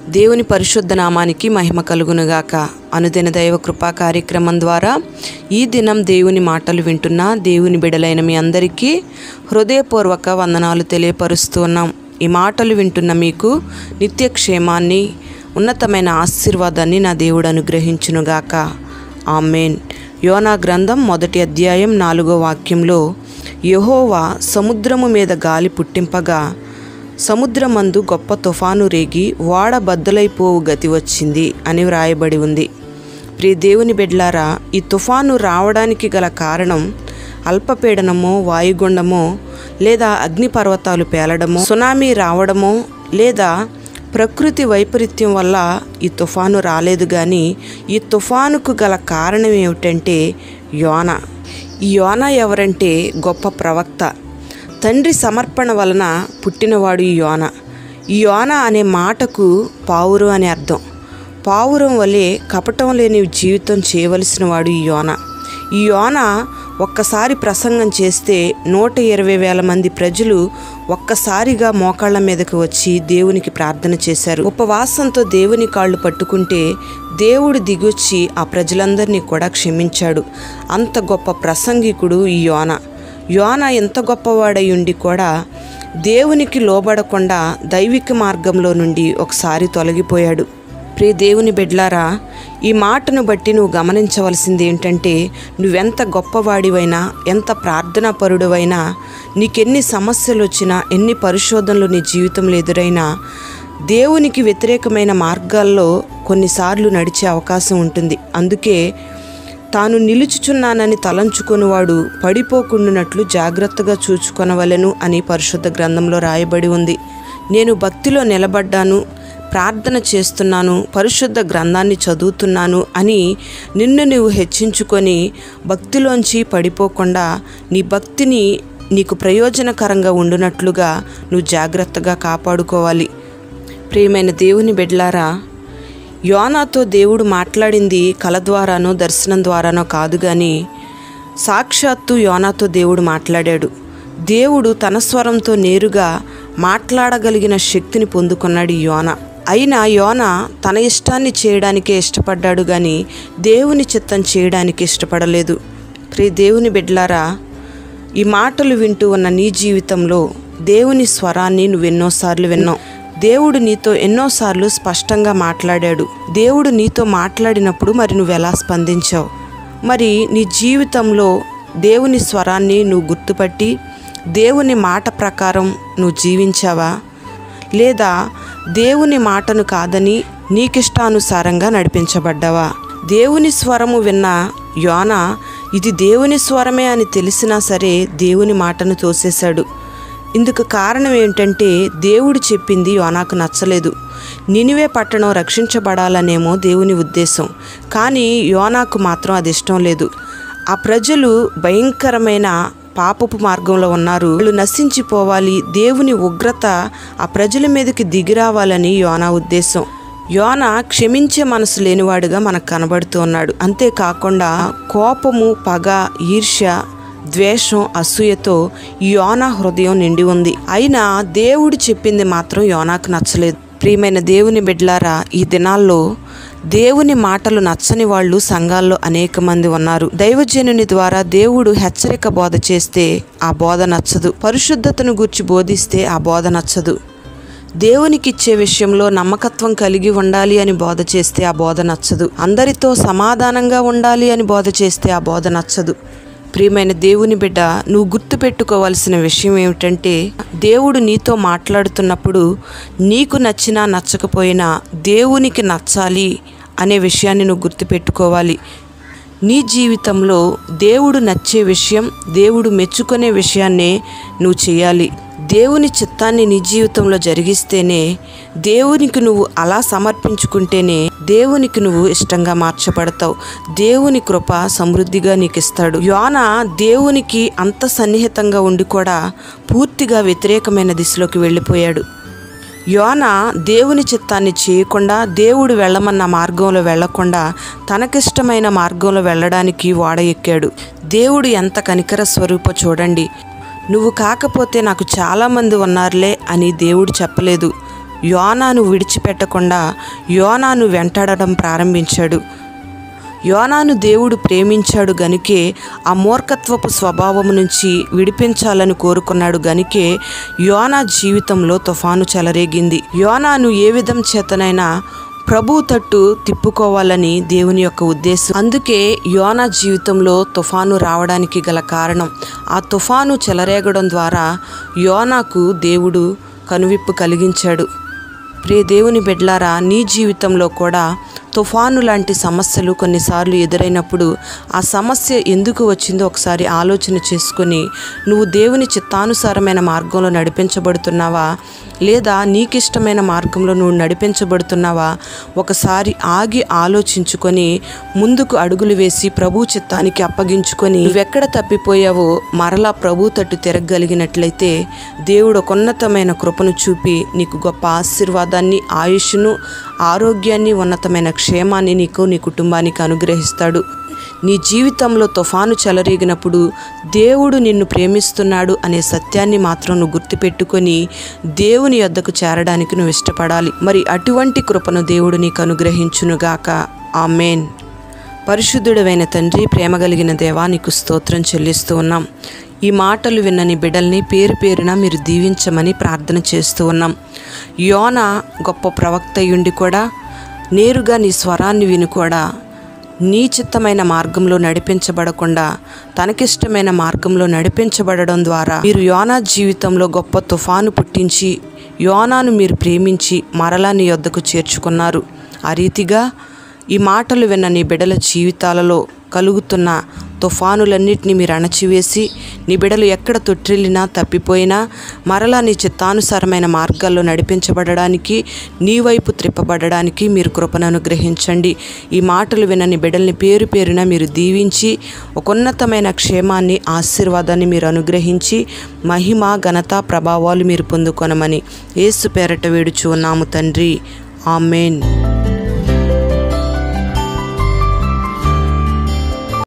దేవుని పరిశుద్ధ నామానికి మహిమ కలుగునుగాక అనుదిన దైవ కృపా కార్యక్రమం ద్వారా ఈ దినం దేవుని మాటలు వింటున్న దేవుని బిడలైన మీ అందరికీ హృదయపూర్వక వందనాలు తెలియపరుస్తూ ఉన్నాం ఈ మాటలు వింటున్న మీకు నిత్య క్షేమాన్ని ఉన్నతమైన ఆశీర్వాదాన్ని నా దేవుడు అనుగ్రహించునుగాక ఆమెన్ యోనా గ్రంథం మొదటి అధ్యాయం నాలుగో వాక్యంలో యెహోవా సముద్రము మీద గాలి పుట్టింపగా సముద్రమందు గొప్ప తుఫాను రేగి వాడ బద్దలైపోవు గతి వచ్చింది అని వ్రాయబడి ఉంది ప్రియ దేవుని బిడ్లారా ఈ తుఫాను రావడానికి గల కారణం అల్పపీడనమో వాయుగుండమో లేదా అగ్నిపర్వతాలు పేలడమో సునామీ రావడమో లేదా ప్రకృతి వైపరీత్యం వల్ల ఈ తుఫాను రాలేదు కానీ ఈ తుఫానుకు గల కారణం ఏమిటంటే యోన ఈ యోన ఎవరంటే గొప్ప ప్రవక్త తండ్రి సమర్పణ వలన పుట్టినవాడు ఈ యోన ఈ యోన అనే మాటకు పావురం అని అర్థం పావురం వలె కపటం లేని జీవితం చేయవలసిన వాడు ఈ యోన ఈ యోన ఒక్కసారి ప్రసంగం చేస్తే నూట ఇరవై వేల మంది ప్రజలు ఒక్కసారిగా మోకాళ్ళ మీదకు వచ్చి దేవునికి ప్రార్థన చేశారు ఉపవాసంతో దేవుని కాళ్ళు పట్టుకుంటే దేవుడు దిగొచ్చి ఆ ప్రజలందరినీ కూడా క్షమించాడు అంత గొప్ప ప్రసంగికుడు ఈ యోన యోన ఎంత గొప్పవాడై ఉండి కూడా దేవునికి లోబడకుండా దైవిక మార్గంలో నుండి ఒకసారి తొలగిపోయాడు ప్రియ దేవుని బిడ్లారా ఈ మాటను బట్టి నువ్వు గమనించవలసింది ఏంటంటే నువ్వెంత గొప్పవాడివైనా ఎంత ప్రార్థనా పరుడువైనా నీకెన్ని సమస్యలు వచ్చినా ఎన్ని పరిశోధనలు నీ జీవితంలో ఎదురైనా దేవునికి వ్యతిరేకమైన మార్గాల్లో కొన్నిసార్లు నడిచే అవకాశం ఉంటుంది అందుకే తాను నిలుచుచున్నానని తలంచుకొనివాడు పడిపోకుండానట్లు జాగ్రత్తగా చూచుకొనవలెను అని పరిశుద్ధ గ్రంథంలో రాయబడి ఉంది నేను భక్తిలో నిలబడ్డాను ప్రార్థన చేస్తున్నాను పరిశుద్ధ గ్రంథాన్ని చదువుతున్నాను అని నిన్ను నువ్వు హెచ్చించుకొని భక్తిలోంచి పడిపోకుండా నీ భక్తిని నీకు ప్రయోజనకరంగా ఉండునట్లుగా నువ్వు జాగ్రత్తగా కాపాడుకోవాలి ప్రియమైన దేవుని బిడ్లారా యోనాతో దేవుడు మాట్లాడింది కల ద్వారానో దర్శనం ద్వారానో కాదు కానీ సాక్షాత్తు యోనాతో దేవుడు మాట్లాడాడు దేవుడు తన స్వరంతో నేరుగా మాట్లాడగలిగిన శక్తిని పొందుకున్నాడు ఈ యోన అయినా యోన తన ఇష్టాన్ని చేయడానికే ఇష్టపడ్డాడు కానీ దేవుని చిత్తం చేయడానికి ఇష్టపడలేదు ప్రియ దేవుని బిడ్లారా ఈ మాటలు వింటూ ఉన్న నీ జీవితంలో దేవుని స్వరాన్ని నువ్వు ఎన్నోసార్లు విన్నావు దేవుడు నీతో ఎన్నోసార్లు స్పష్టంగా మాట్లాడాడు దేవుడు నీతో మాట్లాడినప్పుడు మరి నువ్వు ఎలా స్పందించావు మరి నీ జీవితంలో దేవుని స్వరాన్ని నువ్వు గుర్తుపట్టి దేవుని మాట ప్రకారం నువ్వు జీవించావా లేదా దేవుని మాటను కాదని నీకిష్టానుసారంగా నడిపించబడ్డావా దేవుని స్వరము విన్న యోన ఇది దేవుని స్వరమే అని తెలిసినా సరే దేవుని మాటను తోసేశాడు ఇందుకు కారణం ఏంటంటే దేవుడు చెప్పింది యోనాకు నచ్చలేదు నినివే పట్టణం రక్షించబడాలనేమో దేవుని ఉద్దేశం కానీ యోనాకు మాత్రం అది ఇష్టం లేదు ఆ ప్రజలు భయంకరమైన పాపపు మార్గంలో ఉన్నారు వాళ్ళు నశించిపోవాలి దేవుని ఉగ్రత ఆ ప్రజల మీదకి దిగిరావాలని యోనా ఉద్దేశం యోన క్షమించే మనసు లేనివాడుగా మనకు కనబడుతూ ఉన్నాడు అంతేకాకుండా కోపము పగ ఈర్ష్య ద్వేషం అసూయతో యోనా హృదయం నిండి ఉంది అయినా దేవుడు చెప్పింది మాత్రం యోనాకు నచ్చలేదు ప్రియమైన దేవుని బిడ్లారా ఈ దినాల్లో దేవుని మాటలు నచ్చని వాళ్ళు సంఘాల్లో అనేక మంది ఉన్నారు దైవజనుని ద్వారా దేవుడు హెచ్చరిక బోధ చేస్తే ఆ బోధ నచ్చదు పరిశుద్ధతను గురించి బోధిస్తే ఆ బోధ నచ్చదు దేవునికిచ్చే విషయంలో నమ్మకత్వం కలిగి ఉండాలి అని బోధ చేస్తే ఆ బోధ నచ్చదు అందరితో సమాధానంగా ఉండాలి అని బోధ చేస్తే ఆ బోధ నచ్చదు ప్రియమైన దేవుని బిడ్డ నువ్వు గుర్తుపెట్టుకోవాల్సిన విషయం ఏమిటంటే దేవుడు నీతో మాట్లాడుతున్నప్పుడు నీకు నచ్చినా నచ్చకపోయినా దేవునికి నచ్చాలి అనే విషయాన్ని నువ్వు గుర్తుపెట్టుకోవాలి నీ జీవితంలో దేవుడు నచ్చే విషయం దేవుడు మెచ్చుకునే విషయాన్నే నువ్వు చేయాలి దేవుని చిత్తాన్ని నీ జీవితంలో జరిగిస్తేనే దేవునికి నువ్వు అలా సమర్పించుకుంటేనే దేవునికి నువ్వు ఇష్టంగా మార్చబడతావు దేవుని కృప సమృద్ధిగా నీకు ఇస్తాడు యోన దేవునికి అంత సన్నిహితంగా ఉండి కూడా పూర్తిగా వ్యతిరేకమైన దిశలోకి వెళ్ళిపోయాడు యోన దేవుని చిత్తాన్ని చేయకుండా దేవుడు వెళ్ళమన్న మార్గంలో వెళ్లకుండా తనకిష్టమైన మార్గంలో వెళ్ళడానికి వాడ ఎక్కాడు దేవుడు ఎంత కనికర స్వరూప చూడండి నువ్వు కాకపోతే నాకు చాలామంది ఉన్నారులే అని దేవుడు చెప్పలేదు యోనాను విడిచిపెట్టకుండా యోనాను వెంటాడడం ప్రారంభించాడు యోనాను దేవుడు ప్రేమించాడు గనుకే ఆ మూర్ఖత్వపు స్వభావం నుంచి విడిపించాలని కోరుకున్నాడు గనుకే యోనా జీవితంలో తుఫాను చెలరేగింది యోనాను ఏ విధం చేతనైనా ప్రభు తట్టు తిప్పుకోవాలని దేవుని యొక్క ఉద్దేశం అందుకే యోనా జీవితంలో తుఫాను రావడానికి గల కారణం ఆ తుఫాను చెలరేగడం ద్వారా యోనాకు దేవుడు కనువిప్పు కలిగించాడు ప్రియ దేవుని బిడ్లారా నీ జీవితంలో కూడా తుఫాను లాంటి సమస్యలు కొన్నిసార్లు ఎదురైనప్పుడు ఆ సమస్య ఎందుకు వచ్చిందో ఒకసారి ఆలోచన చేసుకొని నువ్వు దేవుని చిత్తానుసారమైన మార్గంలో నడిపించబడుతున్నావా లేదా నీకిష్టమైన మార్గంలో నువ్వు నడిపించబడుతున్నావా ఒకసారి ఆగి ఆలోచించుకొని ముందుకు అడుగులు వేసి ప్రభు చిత్తానికి అప్పగించుకొని నువ్వెక్కడ తప్పిపోయావో మరలా ప్రభు తట్టు తిరగగలిగినట్లయితే దేవుడు ఒక ఉన్నతమైన కృపను చూపి నీకు గొప్ప ఆశీర్వాదాన్ని ఆయుష్ను ఆరోగ్యాన్ని ఉన్నతమైన క్షేమాన్ని నీకు నీ కుటుంబానికి అనుగ్రహిస్తాడు నీ జీవితంలో తుఫాను చెలరేగినప్పుడు దేవుడు నిన్ను ప్రేమిస్తున్నాడు అనే సత్యాన్ని మాత్రం నువ్వు గుర్తుపెట్టుకొని దేవుని యొద్దకు చేరడానికి నువ్వు ఇష్టపడాలి మరి అటువంటి కృపను దేవుడు నీకు అనుగ్రహించునుగాక ఆమెన్ పరిశుద్ధుడమైన తండ్రి ప్రేమ కలిగిన దేవా నీకు స్తోత్రం చెల్లిస్తూ ఉన్నాం ఈ మాటలు విన్న నీ బిడ్డల్ని పేరు పేరున మీరు దీవించమని ప్రార్థన చేస్తూ ఉన్నాం యోన గొప్ప ప్రవక్త అయ్యుండి కూడా నేరుగా నీ స్వరాన్ని విని కూడా నీ చిత్తమైన మార్గంలో నడిపించబడకుండా తనకిష్టమైన మార్గంలో నడిపించబడడం ద్వారా మీరు యోనా జీవితంలో గొప్ప తుఫాను పుట్టించి యోనాను మీరు ప్రేమించి మరలా నీ యొద్దకు చేర్చుకున్నారు ఆ రీతిగా ఈ మాటలు విన్న నీ బిడ్డల జీవితాలలో కలుగుతున్న తుఫానులన్నిటినీ మీరు అణచివేసి నీ బిడలు ఎక్కడ తొట్టిల్లినా తప్పిపోయినా మరలా నీ చిత్తానుసారమైన మార్గాల్లో నడిపించబడడానికి నీ వైపు త్రిప్పబడడానికి మీరు కృపను అనుగ్రహించండి ఈ మాటలు విన్న నీ బిడ్డల్ని పేరు పేరున మీరు దీవించి ఒక ఉన్నతమైన క్షేమాన్ని ఆశీర్వాదాన్ని మీరు అనుగ్రహించి మహిమ ఘనత ప్రభావాలు మీరు పొందుకొనమని ఏసు పేరట వేడుచు ఉన్నాము తండ్రి ఆమెన్